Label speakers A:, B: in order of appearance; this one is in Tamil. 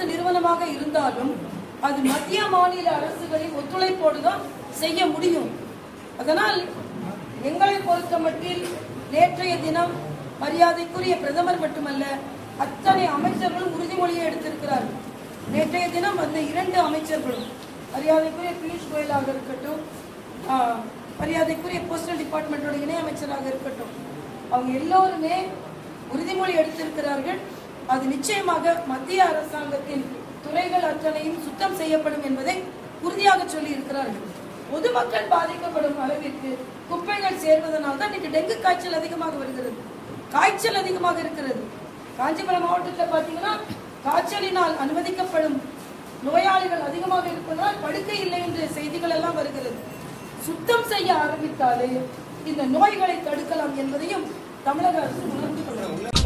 A: நிறுவனமாக இருந்தாலும் அது மத்திய மாநில அரசுகளின் ஒத்துழைப்போடு தான் செய்ய முடியும் அதனால் எங்களை பொறுத்த மட்டில் நேற்றைய தினம் மரியாதைக்குரிய பிரதமர் மட்டுமல்ல அத்தனை அமைச்சர்களும் உறுதிமொழியை எடுத்திருக்கிறார்கள் நேற்றைய தினம் அந்த இரண்டு அமைச்சர்களும் மரியாதைக்குரிய பியூஷ் கோயலாக இருக்கட்டும் ஆஹ், மரியாதைக்குரிய போஸ்டல் டிபார்ட்மெண்டோட இணை அமைச்சராக இருக்கட்டும் அவங்க எல்லோருமே உறுதிமொழி எடுத்திருக்கிறார்கள் அது நிச்சயமாக மத்திய அரசாங்கத்தின் துறைகள் அத்தனையும் சுத்தம் செய்யப்படும் என்பதை உறுதியாக சொல்லி இருக்கிறார்கள் பொதுமக்கள் பாதிக்கப்படும் அளவிற்கு குப்பைகள் சேர்வதனால் தான் இன்னைக்கு டெங்கு காய்ச்சல் அதிகமாக வருகிறது காய்ச்சல் அதிகமாக இருக்கிறது காஞ்சிபுரம் மாவட்டத்தில் பார்த்தீங்கன்னா காய்ச்சலினால் அனுமதிக்கப்படும் நோயாளிகள் அதிகமாக இருப்பதால் படுக்கை இல்லை என்ற செய்திகள் எல்லாம் வருகிறது சுத்தம் செய்ய ஆரம்பித்தாலே இந்த நோய்களை தடுக்கலாம் என்பதையும் தமிழக அரசு உணர்ந்து கொள்ள வேண்டும்